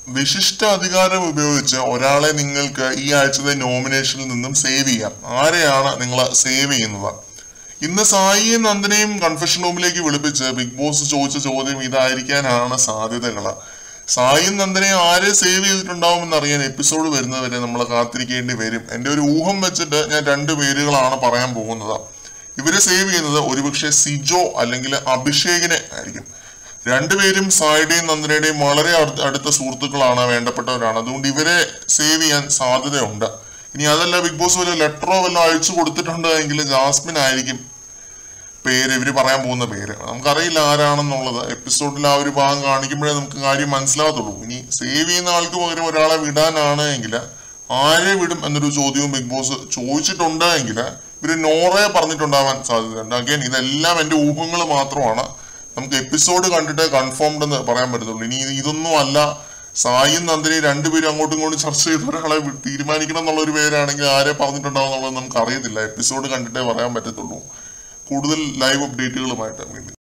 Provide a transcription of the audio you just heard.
വിശിഷ്ട അധികാരം ഉപയോഗിച്ച് ഒരാളെ നിങ്ങൾക്ക് ഈ ആഴ്ചത്തെ നോമിനേഷനിൽ നിന്നും സേവ് ചെയ്യാം ആരെയാണ് നിങ്ങൾ സേവ് ചെയ്യുന്നത് ഇന്ന് സായിയും നന്ദനെയും കൺഫെഷൻ റൂമിലേക്ക് വിളിപ്പിച്ച് ബിഗ് ബോസ് ചോദിച്ച ചോദ്യം ഇതായിരിക്കാനാണ് സാധ്യതകൾ സായിയും നന്ദനെയും ആരെ സേവ് ചെയ്തിട്ടുണ്ടാവുമെന്ന് അറിയാൻ എപ്പിസോഡ് വരുന്നവരെ നമ്മൾ കാത്തിരിക്കേണ്ടി വരും എൻ്റെ ഒരു ഊഹം വെച്ചിട്ട് ഞാൻ രണ്ട് പേരുകളാണ് പറയാൻ പോകുന്നത് ഇവരെ സേവ് ചെയ്യുന്നത് ഒരുപക്ഷെ സിജോ അല്ലെങ്കിൽ അഭിഷേകിനെ ആയിരിക്കും രണ്ടുപേരും സായിയുടെയും നന്ദനയുടെയും വളരെ അടുത്ത അടുത്ത സുഹൃത്തുക്കളാണ് വേണ്ടപ്പെട്ടവരാണ് അതുകൊണ്ട് ഇവരെ സേവ് ചെയ്യാൻ സാധ്യതയുണ്ട് ഇനി അതല്ല ബിഗ് ബോസ് വല്ല ലെറ്ററോ വല്ല അയച്ചു കൊടുത്തിട്ടുണ്ട് എങ്കിൽ ജാസ്മിൻ ആയിരിക്കും പേര് ഇവര് പറയാൻ പോകുന്ന പേര് നമുക്കറിയില്ല ആരാണെന്നുള്ളത് എപ്പിസോഡിൽ ആ ഒരു ഭാഗം കാണിക്കുമ്പോഴേ നമുക്ക് കാര്യം മനസ്സിലാകത്തുള്ളൂ ഇനി സേവ് ചെയ്യുന്ന ആൾക്ക് പകരം ഒരാളെ വിടാനാണ് എങ്കിൽ ആരെ വിടും എന്നൊരു ചോദ്യവും ബിഗ് ബോസ് ചോദിച്ചിട്ടുണ്ട് എങ്കിൽ ഇവര് നോറയെ പറഞ്ഞിട്ടുണ്ടാവാൻ സാധ്യതയുണ്ട് അഗൈൻ ഇതെല്ലാം എന്റെ ഊഹങ്ങൾ മാത്രമാണ് നമുക്ക് എപ്പിസോഡ് കണ്ടിട്ട് കൺഫേംഡ് എന്ന് പറയാൻ പറ്റത്തുള്ളൂ ഇനി ഇതൊന്നും അല്ല സായും നന്ദിനി രണ്ടുപേരും അങ്ങോട്ടും ഇങ്ങോട്ടും ചർച്ച ചെയ്ത് ഒരാളെ വി- തീരുമാനിക്കണം എന്നുള്ള ഒരു പേരാണെങ്കിൽ ആരെ പറഞ്ഞിട്ടുണ്ടാവും എന്നുള്ളത് നമുക്ക് അറിയത്തില്ല എപ്പിസോഡ് കണ്ടിട്ടേ പറയാൻ പറ്റത്തുള്ളൂ കൂടുതൽ ലൈവ് അപ്ഡേറ്റുകളുമായിട്ട് വീണ്ടും